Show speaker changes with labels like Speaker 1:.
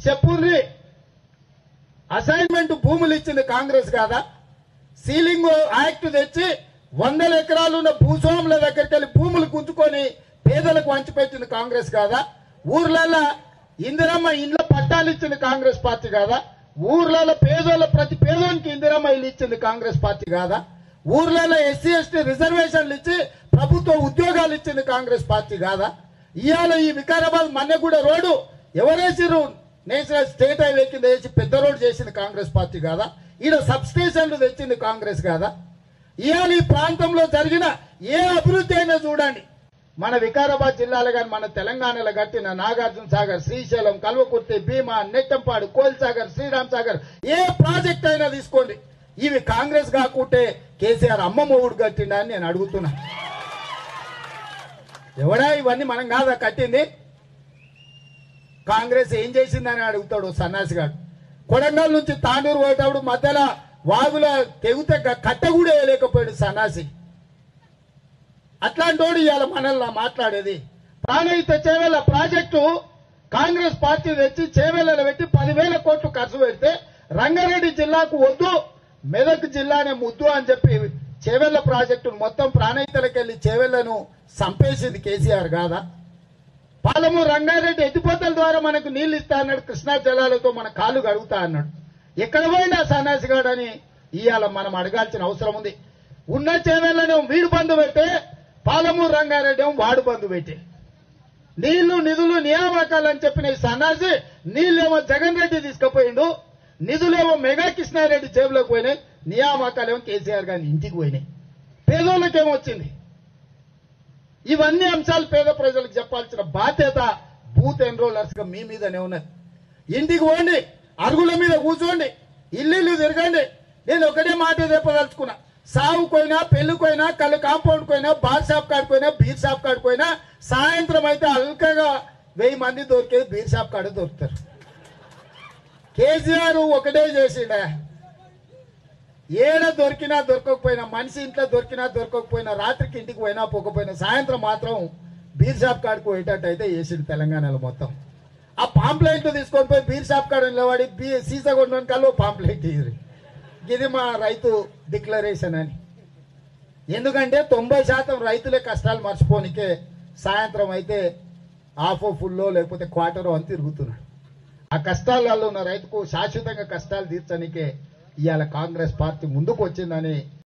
Speaker 1: చెప్పుర్రి అసైన్మెంట్ భూములు ఇచ్చింది కాంగ్రెస్ కాదా సీలింగ్ యాక్ట్ తెచ్చి వందల ఎకరాలు ఉన్న భూస్వాముల దగ్గరికి వెళ్ళి భూములు గుంజుకొని పేదలకు వంచిపెట్టింది కాంగ్రెస్ కాదా ఊర్లలో ఇందిరమ్మ ఇండ్ల పట్టాలు ఇచ్చింది కాంగ్రెస్ పార్టీ కాదా ఊర్లలో పేదోళ్ళ ప్రతి పేదోనికి ఇందిరమ్మ ఇల్లు ఇచ్చింది కాంగ్రెస్ పార్టీ కాదా ఊర్లలో ఎస్సీ ఎస్టీ రిజర్వేషన్లు ఇచ్చి ప్రభుత్వ ఉద్యోగాలు ఇచ్చింది కాంగ్రెస్ పార్టీ కాదా ఇవాళ ఈ వికారాబాద్ మన్నెగూడ రోడ్డు ఎవరేసిరు నేషనల్ స్టేట్ హైవే కింద వేసి పెద్ద రోడ్ చేసింది కాంగ్రెస్ పార్టీ కాదా ఈడ సబ్ స్టేషన్లు తెచ్చింది కాంగ్రెస్ కాదా ఇవాళ ఈ ప్రాంతంలో జరిగిన ఏ అభివృద్ధి అయినా చూడండి మన వికారాబాద్ జిల్లాలో కానీ మన తెలంగాణలో కట్టిన నాగార్జున సాగర్ శ్రీశైలం కల్వకుర్తి భీమా నెట్టంపాడు కోల్ సాగర్ శ్రీరామ్ సాగర్ ఏ ప్రాజెక్ట్ అయినా తీసుకోండి ఇవి కాంగ్రెస్ కాకుంటే కేసీఆర్ అమ్మ మొగుడు కట్టిండా అని నేను అడుగుతున్నా ఎవడా ఇవన్నీ మనం కాదా కట్టింది కాంగ్రెస్ ఏం చేసిందని అడుగుతాడు సన్నాసి గారు కొడంగల్ నుంచి తాండూరు పోయేటప్పుడు మధ్యలో వాగుల తెగితే గ- కట్ట కూడా వేయలేకపోయాడు సన్నాసి అట్లాంటి వాడు ఇవాళ మనల్ని మాట్లాడేది ప్రాణహిత చేవేల ప్రాజెక్టు కాంగ్రెస్ పార్టీ తెచ్చి చేవేలలో పెట్టి పదివేల కోట్లు ఖర్చు పెడితే రంగారెడ్డి జిల్లాకు వద్దు మెదక్ జిల్లానే ముద్దు అని చెప్పి చేవెళ్ల ప్రాజెక్టును మొత్తం ప్రాణహితలకు వెళ్ళి చేవెళ్లను సంపేసింది కేసీఆర్ కాదా పాలమూరు రంగారెడ్డి ఎత్తిపోతల ద్వారా మనకు నీళ్లు ఇస్తా అన్నాడు కృష్ణా జలాలతో మన కాళ్ళు కడుగుతా అన్నాడు ఎక్కడ పోయినా సన్నాసిగాడు అని ఇవాళ మనం అడగాల్సిన అవసరం ఉంది ఉన్న చేవేళ్ళని వీడు బంధు పెట్టే పాలమూరు రంగారెడ్డి ఏమో వాడు బంధు పెట్టే నీళ్లు నిధులు నియామకాలు అని చెప్పిన ఈ సన్నాసి నీళ్ళేమో జగన్ రెడ్డి తీసుకుపోయిండు నిధులేమో మెగా కృష్ణారెడ్డి జేబులోకి పోయినాయి నియామకాలేమో కేసీఆర్ గారి ఇంటికి పోయినాయి పేదోళ్ళకేమో వచ్చింది ఇవన్నీ అంశాలు పేద ప్రజలకు చెప్పాల్సిన బాధ్యత బూత్ ఎన్రోలర్స్ గా మీ మీదనే ఉన్నది ఇంటికి పోండి అరుగుల మీద కూర్చోండి ఇల్లు తిరగండి నేను ఒకటే మాట చెప్పదలుచుకున్నా సావుకోయినా పెళ్ళికోయినా కళ్ళు కాంపౌండ్ పోయినా బార్ షాప్ కాడిపోయినా బీర్ షాప్ కాడిపోయినా సాయంత్రం అయితే అల్కగా వెయ్యి మంది దొరికేది బీర్ షాప్ కాడ దొరుకుతారు కేసీఆర్ ఒకటే చేసిండే ఏడ దొరికినా దొరకకపోయినా మనిషి ఇంట్లో దొరికినా దొరకకపోయినా రాత్రికి ఇంటికి పోయినా పోకపోయినా సాయంత్రం మాత్రం బీర్ షాప్ కాడికి పోయేటట్టు అయితే వేసిండు తెలంగాణలో మొత్తం ఆ పాంప్లెంట్ తీసుకొని పోయి బీర్ షాప్ కాడ నిలబడి బీ సీసా కొన్న కల్లా పాంప్లెంట్ ఇయ్యి ఇది మా రైతు డిక్లరేషన్ అని ఎందుకంటే తొంభై శాతం రైతులే కష్టాలు మర్చిపోనికే సాయంత్రం అయితే హాఫ్ ఫుల్లో లేకపోతే క్వార్టరో అని తిరుగుతున్నాడు ఆ కష్టాలలో ఉన్న రైతుకు శాశ్వతంగా కష్టాలు తీర్చనికే ఇవాళ కాంగ్రెస్ పార్టీ ముందుకు వచ్చిందని